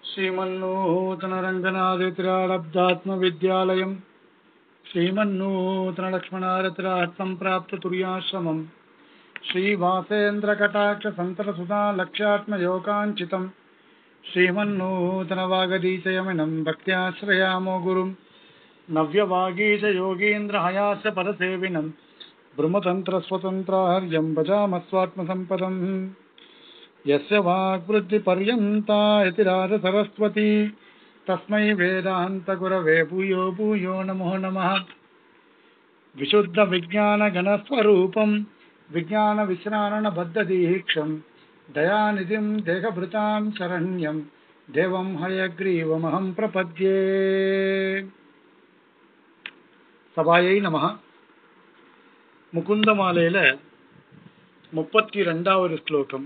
श्रीमन्नूतनरङ्गनादित्रालब्धात्मविद्यालयम् श्रीमन्नूतनलक्ष्मणारत्रार्थम् प्राप्ततुर्याश्रमम् श्रीवासेन्द्रकटाक्षसन्तरसुधा लक्ष्यात्मयोगाञ्चितम् श्रीमन्नूतनवागदीचयमिनम् भक्त्याश्रयामो गुरुम् नव्यवागीशयोगीन्द्रहयास्य पदसेविनम् ब्रह्मतन्त्रस्वतन्त्राहर्यम् भजामस्वात्मसम्पदम् यस्य वाग्वृत्तिपर्यन्ता यतिराज सरस्वती तस्मै वेदान्तगुरवे भूयो भूयो नमो नमः विशुद्धविज्ञानगणस्वरूपम् विज्ञानविश्राणबद्धदीक्षम् दयानिधिम् देहभृताम् शरण्यम् देवम् हयग्रीवमहम् प्रपद्ये சபாயை நமக முகுந்தமாலையில முப்பத்தி ரெண்டாவது ஸ்லோகம்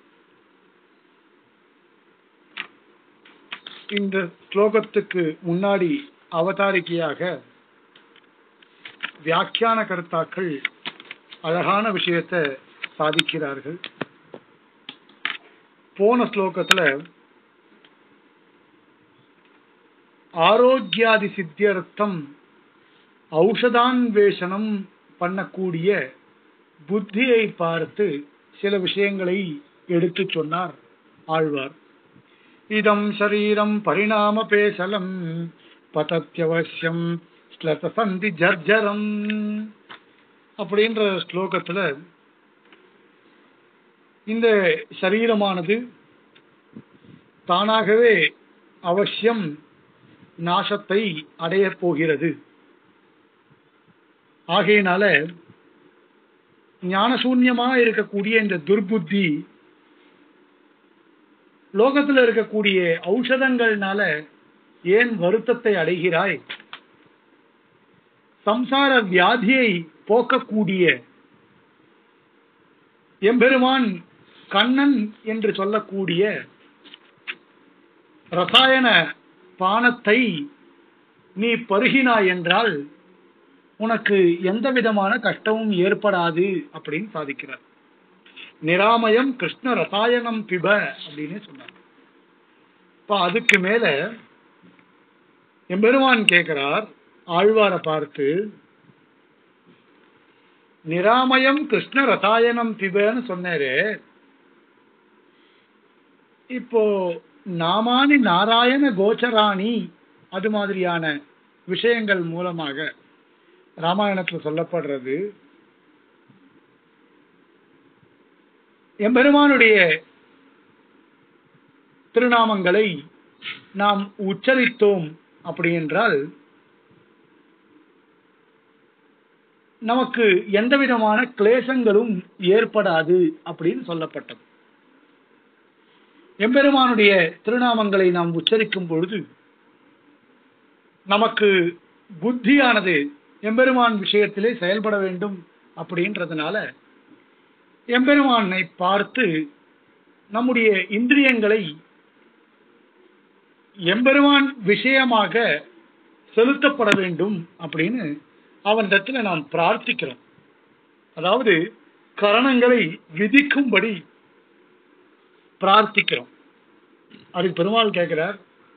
இந்த ஸ்லோகத்துக்கு முன்னாடி அவதாரிக்கையாக வியாக்கியான கர்த்தாக்கள் அழகான விஷயத்தை சாதிக்கிறார்கள் போன ஸ்லோகத்துல ஆரோக்கியாதி சித்தியர்த்தம் ஔஷதான்வேஷனம் பண்ணக்கூடிய புத்தியை பார்த்து சில விஷயங்களை எடுத்து சொன்னார் ஆழ்வார் இதம் சரீரம் பரிணாம பேசலம் பதத்தியவசியம் ஸ்லதசந்தி ஜர்ஜரம் அப்படின்ற ஸ்லோகத்துல இந்த சரீரமானது தானாகவே அவசியம் நாசத்தை அடையப் போகிறது ஆகையினால ஞானசூன்யமா இருக்கக்கூடிய இந்த துர்புத்தி லோகத்துல இருக்கக்கூடிய ஔஷதங்கள்னால ஏன் வருத்தத்தை அடைகிறாய் சம்சார வியாதியை போக்கக்கூடிய எம்பெருமான் கண்ணன் என்று சொல்லக்கூடிய ரசாயன பானத்தை நீ பருகினாய் என்றால் உனக்கு எந்த விதமான கஷ்டமும் ஏற்படாது அப்படின்னு சாதிக்கிறார் நிராமயம் கிருஷ்ண ரசாயனம் பிப அப்படின்னு சொன்னார் இப்ப அதுக்கு மேல எம்பெருமான் கேட்கிறார் ஆழ்வார பார்த்து நிராமயம் கிருஷ்ண ரசாயனம் பிபன்னு சொன்னாரு இப்போ நாமானி நாராயண கோச்சராணி அது மாதிரியான விஷயங்கள் மூலமாக ராமாயணத்துல சொல்லப்படுறது எம்பெருமானுடைய திருநாமங்களை நாம் உச்சரித்தோம் அப்படி என்றால் நமக்கு எந்த விதமான கிளேசங்களும் ஏற்படாது அப்படின்னு சொல்லப்பட்டது எம்பெருமானுடைய திருநாமங்களை நாம் உச்சரிக்கும் பொழுது நமக்கு புத்தியானது எம்பெருமான் விஷயத்திலே செயல்பட வேண்டும் அப்படின்றதுனால எம்பெருமானை பார்த்து நம்முடைய இந்திரியங்களை எம்பெருமான் விஷயமாக செலுத்தப்பட வேண்டும் அப்படின்னு அவனிடத்துல நாம் பிரார்த்திக்கிறோம் அதாவது கரணங்களை விதிக்கும்படி பிரார்த்திக்கிறோம் அதுக்கு பெருமாள் கேட்கிறார்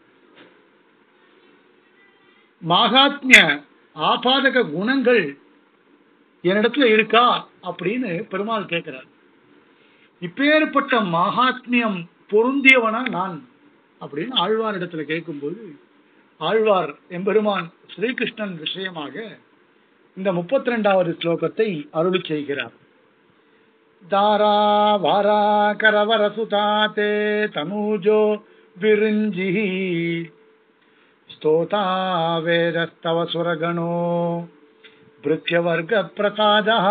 மகாத்மிய ஆபாதக குணங்கள் என்னிடத்துல இருக்கா அப்படின்னு பெருமாள் கேட்கிறார் இப்பேற்பட்ட மகாத்மியம் பொருந்தியவனா நான் அப்படின்னு ஆழ்வார் இடத்துல கேட்கும்போது ஆழ்வார் எம்பெருமான் ஸ்ரீகிருஷ்ணன் விஷயமாக இந்த முப்பத்தி ரெண்டாவது ஸ்லோகத்தை அருளி செய்கிறார் தாரா வாரா கரவர சுதாதே தனூஜோ விருஞ்சி स्तोता वेदस्तव सुरगणो भृत्यवर्गप्रसादः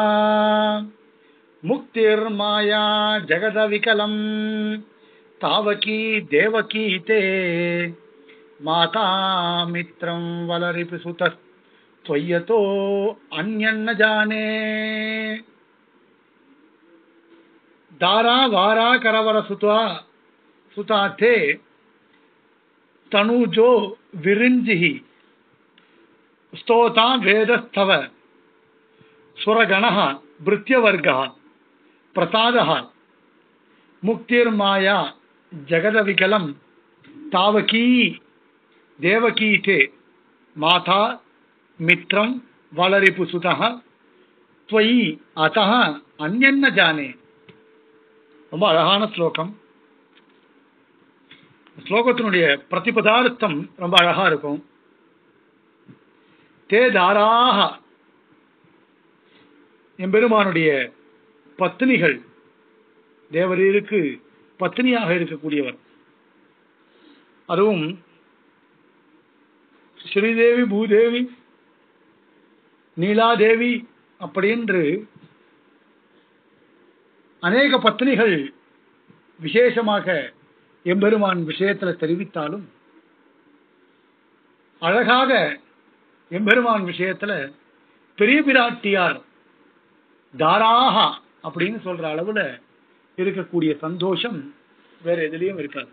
मुक्तिर्माया जगदविकलम् तावकी देवकी ते माता मित्रं वलरिपिसुतः त्वय्यतो अन्यन्न जाने दारा वारा करवर सुता सुता ते तनुजो विरिञ्जिः स्तोता वेदस्थव सुरगणः भृत्यवर्गः प्रसादः मुक्तिर्माया जगदविकलं தாவகி தேவகி தே மாதா மித்ரம் வளரிப்பு சுதா துவயி அத்தः அந்யன்ன ஜானே ரொம்ப அழகான ஸ்லோகம் ஸ்லோகத்தினுடைய பிரதிபதார்த்தம் ரொம்ப அழகா இருக்கும் தே தாராக எம்பெருமானுடைய பத்னிகள் தேவரீருக்கு பத்னியாக இருக்கக்கூடியவர் அதுவும் ஸ்ரீதேவி பூதேவி நீலாதேவி அப்படின்று அநேக பத்னிகள் விசேஷமாக எம்பெருமான் விஷயத்துல தெரிவித்தாலும் அழகாக எம்பெருமான் விஷயத்துல பெரிய பிராட்டியார் தாராகா அப்படின்னு சொல்ற அளவுல இருக்கக்கூடிய சந்தோஷம் வேற எதுலயும் இருக்காது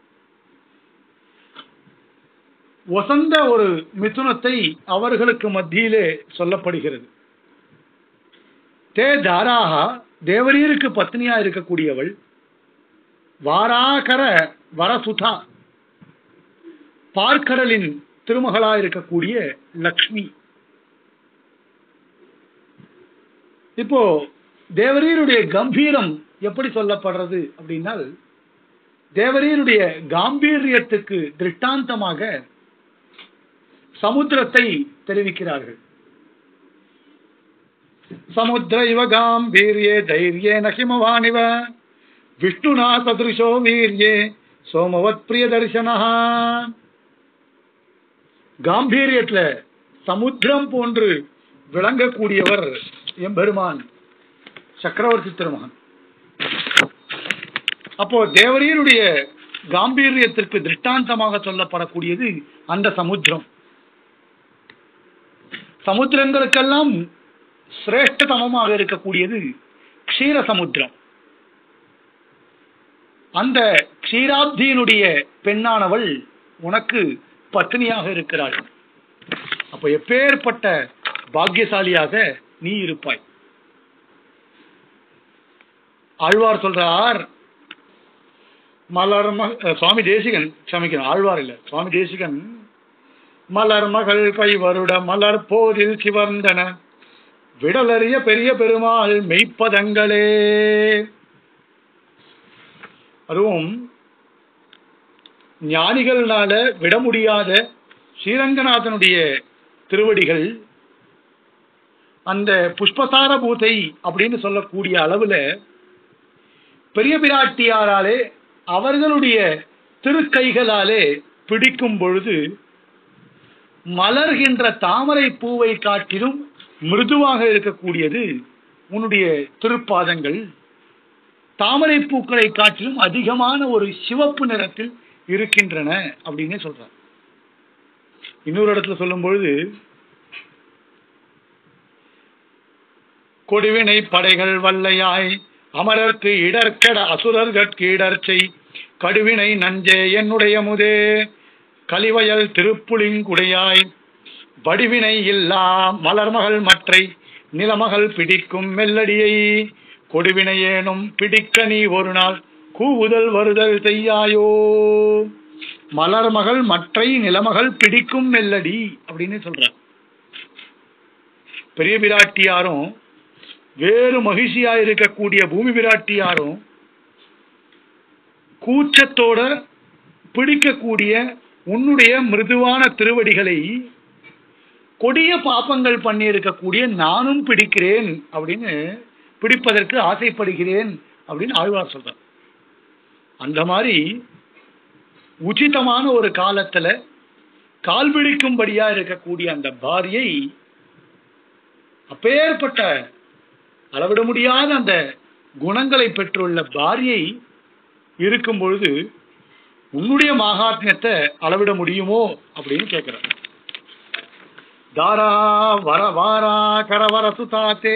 வசந்த ஒரு மிதுனத்தை அவர்களுக்கு மத்தியிலே சொல்லப்படுகிறது தே தாராகா தேவரீருக்கு பத்னியா இருக்கக்கூடியவள் வாராகர வரசுதா பார்க்கடலின் திருமகளா இருக்கக்கூடிய லக்ஷ்மி இப்போ தேவரீருடைய கம்பீரம் எப்படி சொல்லப்படுறது அப்படின்னால் தேவரீருடைய காம்பீரியத்துக்கு திருஷ்டாந்தமாக சமுத்திரத்தை தெரிவிக்கிறார்கள் சமுத்திர இவ காம்பீரியே தைரியே நகிமவானிவ விஷ்ணுனா சதுருஷோ வீரியே சோமவத் பிரிய தரிசனா காம்பீரியத்துல சமுத்திரம் போன்று விளங்கக்கூடியவர் எம்பெருமான் சக்கரவர்த்தி திருமகன் அப்போ தேவரீருடைய காம்பீரியத்திற்கு திருஷ்டாந்தமாக சொல்லப்படக்கூடியது அந்த சமுத்திரம் சமுத்திரங்களுக்கெல்லாம் சிரேஷ்டதமமாக இருக்கக்கூடியது க்ஷீர சமுத்திரம் அந்த க்ஷீராப்தியினுடைய பெண்ணானவள் உனக்கு பத்னியாக இருக்கிறாள் அப்ப எப்பேற்பட்ட பாக்கியசாலியாக நீ இருப்பாய் ஆழ்வார் சொல்றார் மலர் ம அஹ் சுவாமி தேசிகன் க்ஷமிக்கணும் ஆழ்வார் இல்ல சுவாமி தேசிகன் மலர் மகள் கை வருட மலர் போதில் சிவந்தன விடலறிய பெரிய பெருமாள் மெய்ப்பதங்களே அதுவும் ஞானிகள்னால விட முடியாத ஸ்ரீரங்கநாதனுடைய திருவடிகள் அந்த புஷ்பசார பூதை அப்படின்னு சொல்லக்கூடிய அளவுல பெரிய பிராட்டியாராலே அவர்களுடைய திருக்கைகளாலே பிடிக்கும் பொழுது மலர்கின்ற தாமரை பூவை காட்டிலும் மிருதுவாக இருக்கக்கூடியது உன்னுடைய திருப்பாதங்கள் தாமரை பூக்களை காட்டிலும் அதிகமான ஒரு சிவப்பு நிறத்தில் இருக்கின்றன அப்படின்னு சொல்றார் இன்னொரு இடத்துல சொல்லும் பொழுது கொடுவினை படைகள் வல்லையாய் அமரர்க்கு இடர்கெட அசுரர்கட்கு இடர்ச்சை கடுவினை நஞ்சே என்னுடைய முதே கலிவயல் திருப்புலிங்குடையாய் வடிவினை இல்லா மலர்மகள் மற்றை நிலமகள் பிடிக்கும் மெல்லடியை கொடுவினையேனும் பிடிக்க நீ ஒரு நாள் கூவுதல் வருதல் செய்யாயோ மலர்மகள் மற்றை நிலமகள் பிடிக்கும் மெல்லடி அப்படின்னு சொல்ற பெரிய பிராட்டியாரும் வேறு மகிழ்ச்சியா இருக்கக்கூடிய பூமி பிராட்டியாரும் கூச்சத்தோட பிடிக்கக்கூடிய உன்னுடைய மிருதுவான திருவடிகளை கொடிய பாப்பங்கள் பண்ணி இருக்கக்கூடிய நானும் பிடிக்கிறேன் அப்படின்னு பிடிப்பதற்கு ஆசைப்படுகிறேன் அப்படின்னு ஆழ்வார் சொல்றார் அந்த மாதிரி உச்சிதமான ஒரு காலத்துல கால் பிடிக்கும்படியா இருக்கக்கூடிய அந்த பாரியை அப்பேற்பட்ட அளவிட முடியாத அந்த குணங்களை பெற்றுள்ள பாரியை இருக்கும் பொழுது உன்னுடைய மகாத்மியத்தை அளவிட முடியுமோ அப்படின்னு கேட்கிறார் தாரா வர வாரா கரவர சுதாத்தே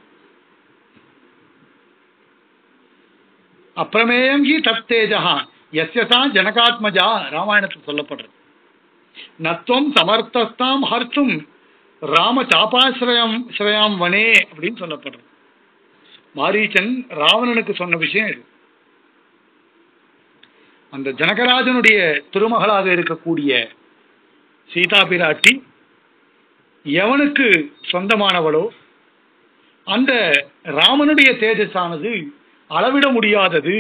அப்பிரமேயம் ஹி தத்தேஜா எஸ்யசா ஜனகாத்மஜா ராமாயணத்தில் சொல்லப்படுறது நத்துவம் சமர்த்தஸ்தாம் ஹர்த்தும் ராம சாபாசிரயம் ஸ்ரயாம் வனே அப்படின்னு சொல்லப்படுறது மாரீச்சன் ராவணனுக்கு சொன்ன விஷயம் இது அந்த ஜனகராஜனுடைய திருமகளாக இருக்கக்கூடிய சீதா பிராட்டி எவனுக்கு சொந்தமானவளோ அந்த ராமனுடைய தேஜஸானது அளவிட முடியாதது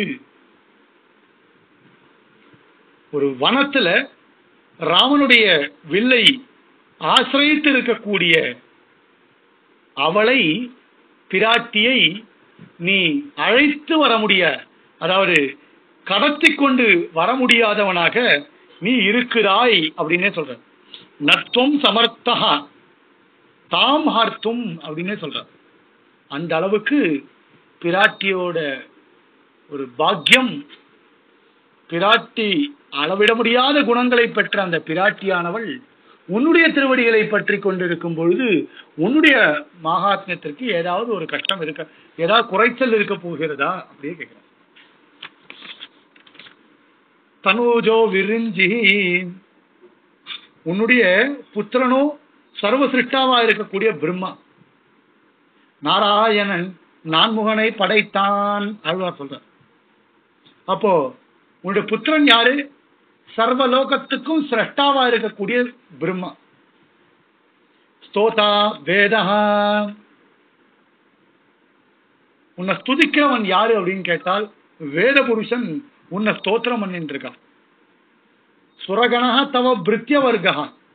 ஒரு வனத்துல ராமனுடைய வில்லை ஆசிரியத்து இருக்கக்கூடிய அவளை பிராட்டியை நீ அழைத்து வர முடிய அதாவது கடத்தி கொண்டு வர முடியாதவனாக நீ இருக்கிறாய் அப்படின்னே சொல்ற நத்துவம் சமர்த்தகா தாம் ஹார்த்தும் அப்படின்னே சொல்ற அந்த அளவுக்கு பிராட்டியோட ஒரு பாக்கியம் பிராட்டி அளவிட முடியாத குணங்களை பெற்ற அந்த பிராட்டியானவள் உன்னுடைய திருவடிகளை பற்றி கொண்டிருக்கும் பொழுது உன்னுடைய மகாத்மியத்திற்கு ஏதாவது ஒரு கஷ்டம் இருக்க ஏதாவது குறைச்சல் இருக்க போகிறதா அப்படியே கேட்கிறேன் தனூஜோ விரிஞ்சி உன்னுடைய புத்திரனோ சர்வ சிருஷ்டாவா இருக்கக்கூடிய பிரம்மா நாராயணன் நான்முகனை படைத்தான் ஆழ்வார் சொல்றார் அப்போ உன்னுடைய புத்திரன் யாரு சர்வ லோகத்துக்கும் சிரஷ்டாவா இருக்கக்கூடிய பிரம்மா ஸ்தோதா வேதஹா உன்னை ஸ்துதிக்கிறவன் யாரு அப்படின்னு கேட்டால் வேத புருஷன் உன்னை ஸ்தோத்திரம் பண்ணிட்டு இருக்கான் சுரகணா தவ பிரித்திய வர்க்கா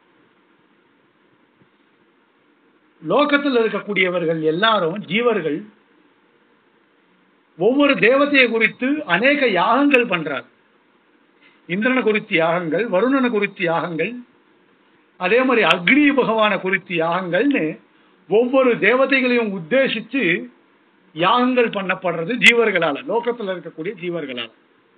லோகத்தில் இருக்கக்கூடியவர்கள் எல்லாரும் ஜீவர்கள் ஒவ்வொரு தேவதையை குறித்து அநேக யாகங்கள் பண்றார் இந்திரனை குறித்து யாகங்கள் வருணனை குறித்து யாகங்கள் அதே மாதிரி அக்னி பகவான குறித்து யாகங்கள்னு ஒவ்வொரு தேவதைகளையும் உத்தேசித்து யாகங்கள் பண்ணப்படுறது ஜீவர்களால லோகத்துல இருக்கக்கூடிய ஜீவர்களால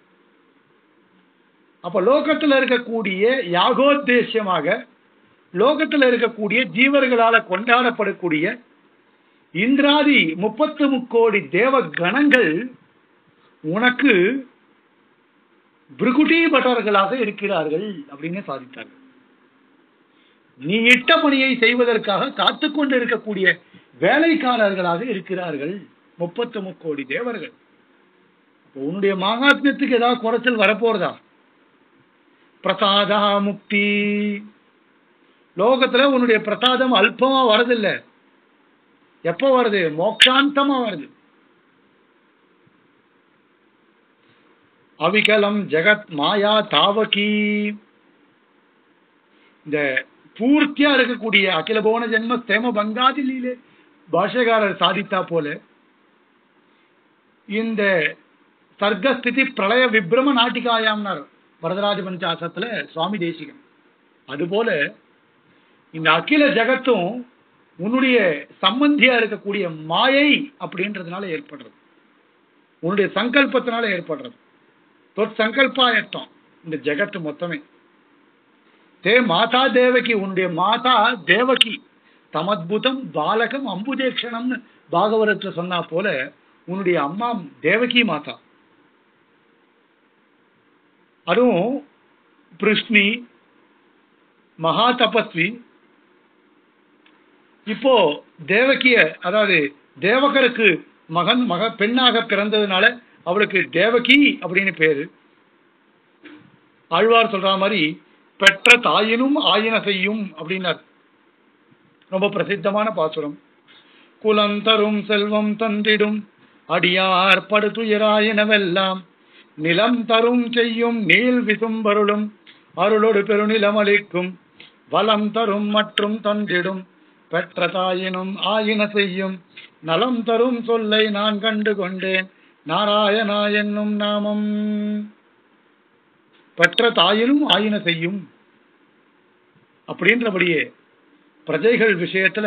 அப்ப லோகத்துல இருக்கக்கூடிய யாகோத்தேசியமாக லோகத்துல இருக்கக்கூடிய ஜீவர்களால கொண்டாடப்படக்கூடிய இந்திராதி முப்பத்து முக்கோடி தேவ கணங்கள் உனக்கு பிருகுட்டி பட்டர்களாக இருக்கிறார்கள் அப்படின்னு சாதித்தார்கள் நீ இட்ட பணியை செய்வதற்காக காத்து கொண்டு இருக்கக்கூடிய வேலைக்காரர்களாக இருக்கிறார்கள் முப்பத்து முக்கோடி தேவர்கள் அப்போ உன்னுடைய மகாத்மியத்துக்கு ஏதாவது குறைச்சல் வரப்போறதா பிரசாதா முக்தி லோகத்துல உன்னுடைய பிரசாதம் அல்பமா வரதில்லை எப்போ வருது மோக்ஷாந்தமா வருது அவிகலம் ஜெகத் மாயா தாவகி இந்த பூர்த்தியா இருக்கக்கூடிய அகில போன ஜென்ம தேம பங்காதிலே பாஷகாரர் சாதித்தா போல இந்த சர்க்கஸ்திதி பிரளய விப்ரம நாட்டிகாயாம்னார் வரதராஜ பஞ்சாசத்துல சுவாமி தேசிகன் அதுபோல இந்த அகில ஜகத்தும் உன்னுடைய சம்பந்தியா இருக்கக்கூடிய மாயை அப்படின்றதுனால ஏற்படுறது உன்னுடைய சங்கல்பத்தினால ஏற்படுறது தொட் சங்கல்பாயத்தம் இந்த ஜெகத்து மொத்தமே தே மாதா தேவகி உன்னுடைய மாதா தேவகி தமத்புதம் பாலகம் அம்புஜேக்ஷணம்னு பாகவதத்துல சொன்னா போல உன்னுடைய அம்மா தேவகி மாதா அதுவும் பிருஷ்ணி மகா தபஸ்வி இப்போ தேவகிய அதாவது தேவகருக்கு மகன் மக பெண்ணாக பிறந்ததுனால அவளுக்கு தேவகி அப்படின்னு பேரு ஆழ்வார் சொல்ற மாதிரி பெற்ற தாயினும் ஆயின செய்யும் அப்படின்னார் ரொம்ப பிரசித்தமான பாசுரம் குலம் தரும் செல்வம் தந்திடும் அடியார் படுதுயராயினவெல்லாம் நிலம் தரும் செய்யும் நீள் விசும்பருளும் அருளொடு பெருநிலம் அளிக்கும் வளம் தரும் மற்றும் தந்திடும் பெற்ற தாயினும் ஆயின செய்யும் நலம் தரும் சொல்லை நான் கண்டு கொண்டேன் நாராயணா என்னும் நாமம் பெற்ற தாயினும் ஆயின செய்யும் அப்படின்றபடியே பிரஜைகள் விஷயத்துல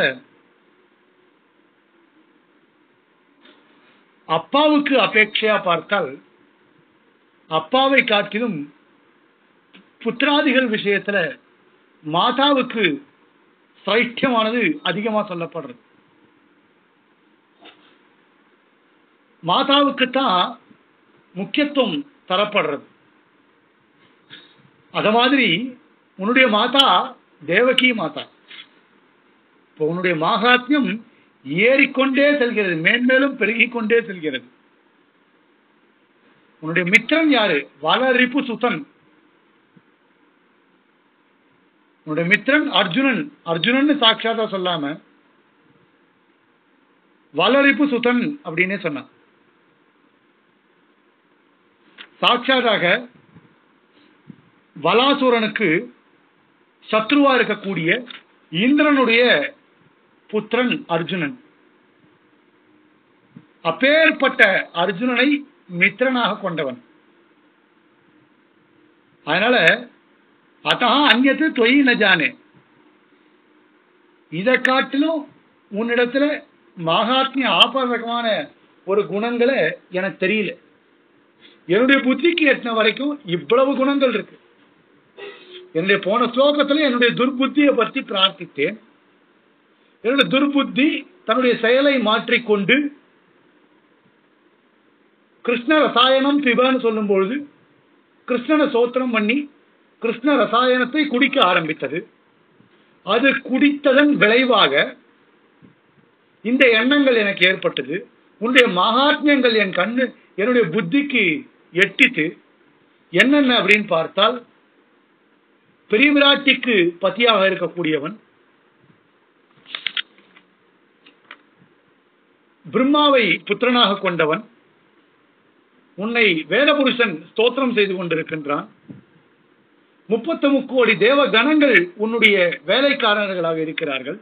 அப்பாவுக்கு அபேட்சையா பார்த்தால் அப்பாவை காட்டிலும் புத்திராதிகள் விஷயத்துல மாதாவுக்கு சைத்தியமானது அதிகமா சொல்லப்படுறது மாதாவுக்கு தான் முக்கியத்துவம் தரப்படுறது அத மாதிரி உன்னுடைய மாதா தேவகி மாதா இப்போ உன்னுடைய மாகாத்மியம் ஏறிக்கொண்டே செல்கிறது மேன்மேலும் பெருகிக் கொண்டே செல்கிறது உன்னுடைய மித்திரன் யாரு வளரிப்பு சுதன் உன்னுடைய மித்திரன் அர்ஜுனன் அர்ஜுனன் சாட்சாத்தா சொல்லாம வளரிப்பு சுதன் அப்படின்னே சொன்னான் சாட்சாதாக வலாசுரனுக்கு சத்ருவா இருக்கக்கூடிய இந்திரனுடைய புத்திரன் அர்ஜுனன் அப்பேற்பட்ட அர்ஜுனனை மித்திரனாக கொண்டவன் அதனால அத்தா அந்நத்து தொய் நஜானே இதை காட்டிலும் உன்னிடத்துல மகாத்மிய ஆபாதகமான ஒரு குணங்களை எனக்கு தெரியல என்னுடைய புத்திக்கு எட்டின வரைக்கும் இவ்வளவு குணங்கள் இருக்கு என்னுடைய போன ஸ்லோகத்துல என்னுடைய துர்புத்தியை பற்றி பிரார்த்தித்தேன் என்னுடைய துர்புத்தி தன்னுடைய செயலை மாற்றிக்கொண்டு கிருஷ்ண ரசாயனம் பிபன்னு சொல்லும் பொழுது கிருஷ்ணனை சோத்திரம் பண்ணி கிருஷ்ண ரசாயனத்தை குடிக்க ஆரம்பித்தது அது குடித்ததன் விளைவாக இந்த எண்ணங்கள் எனக்கு ஏற்பட்டது உன்னுடைய மகாத்மியங்கள் என் கண்ணு என்னுடைய புத்திக்கு எட்டித்து என்னென்ன அப்படின்னு பார்த்தால் பெரிய விராட்டிக்கு பத்தியாக இருக்கக்கூடியவன் பிரம்மாவை புத்திரனாக கொண்டவன் உன்னை வேதபுருஷன் ஸ்தோத்திரம் செய்து கொண்டிருக்கின்றான் முப்பத்து முக்கோடி தேவ கணங்கள் உன்னுடைய வேலைக்காரர்களாக இருக்கிறார்கள்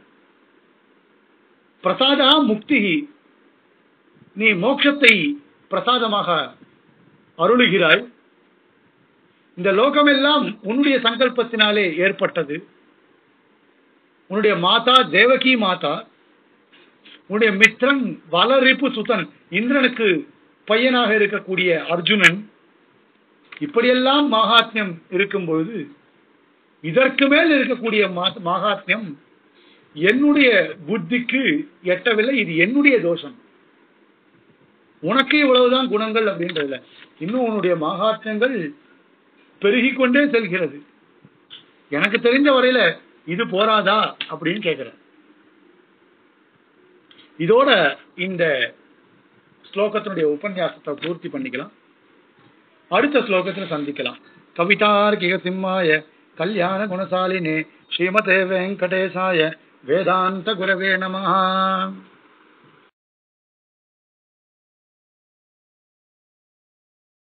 பிரசாதா முக்தி நீ மோட்சத்தை பிரசாதமாக அருளுகிறாய் இந்த லோகமெல்லாம் உன்னுடைய சங்கல்பத்தினாலே ஏற்பட்டது உன்னுடைய மாதா தேவகி மாதா உன்னுடைய மித்ரன் வளரிப்பு சுதன் இந்திரனுக்கு பையனாக இருக்கக்கூடிய அர்ஜுனன் இப்படியெல்லாம் மகாத்மியம் இருக்கும் பொழுது இதற்கு மேல் இருக்கக்கூடிய மகாத்மியம் என்னுடைய புத்திக்கு எட்டவில்லை இது என்னுடைய தோஷம் உனக்கு இவ்வளவுதான் குணங்கள் அப்படின்றதுல இன்னும் உன்னுடைய மகாத்மியங்கள் பெருகிக் கொண்டே செல்கிறது எனக்கு தெரிஞ்ச வரையில இது போராதா அப்படின்னு கேட்கிறேன் இதோட இந்த ஸ்லோகத்தினுடைய உபன்யாசத்தை பூர்த்தி பண்ணிக்கலாம் அடுத்த ஸ்லோகத்துல சந்திக்கலாம் கவிதார்க்கிக சிம்மாய கல்யாண குணசாலினே ஸ்ரீமதே வெங்கடேசாய வேதாந்த குரவே நமஹா